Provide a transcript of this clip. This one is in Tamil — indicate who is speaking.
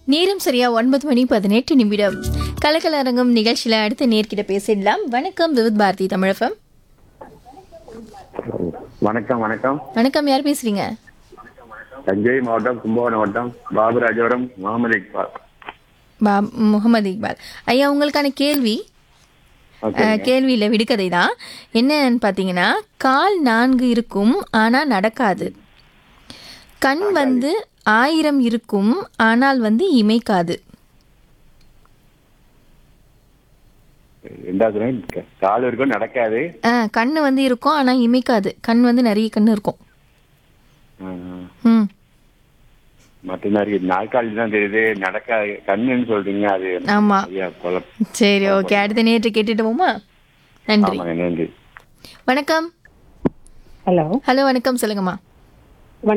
Speaker 1: நேரம் சரியா ஒன்பது மணி பதினெட்டு நிமிடம் கலக்கலரங்கம் நிகழ்ச்சியில அடுத்த நேர்கிட்ட பேசிடலாம் வணக்கம் விவித் பாரதி தமிழகம்
Speaker 2: வணக்கம் வணக்கம்
Speaker 1: வணக்கம் யார் பேசுறீங்க
Speaker 2: தஞ்சை மாவட்டம் கும்பகோணம் மாவட்டம் பாபுராஜபுரம் முகமது இக்பால்
Speaker 1: பா முகமது இக்பால் ஐயா உங்களுக்கான கேள்வி
Speaker 2: ஓகே
Speaker 1: அஹ், கேள்வியில விடுகதை தான் என்னன்னு பார்த்தீங்கன்னா கால் நான்கு இருக்கும் ஆனா நடக்காது கண் வந்து ஆயிரம் இருக்கும் ஆனால் வந்து இமைக்காது
Speaker 2: ரெண்டாவது line க- கால் இருக்கும் நடக்காது
Speaker 1: அஹ், கண்ணு வந்து இருக்கும் ஆனா இமைக்காது கண் வந்து நிறைய கண்ணு இருக்கும்
Speaker 2: ஆஹ்,
Speaker 1: ம்
Speaker 2: மற்ற நிறைய நாற்காலி தான் தெரியுது நடக்காது கண்ணுன்னு சொல்றீங்க அது
Speaker 1: ஆமா
Speaker 2: ஐயா குழப்ப
Speaker 1: சரி ஓகே அடுத்த நேற்று கேட்டுட்டு போமா நன்றி
Speaker 2: ஆமாங்க நன்றி
Speaker 1: வணக்கம்
Speaker 3: ஹலோ
Speaker 1: ஹலோ வணக்கம் சொல்லுங்கம்மா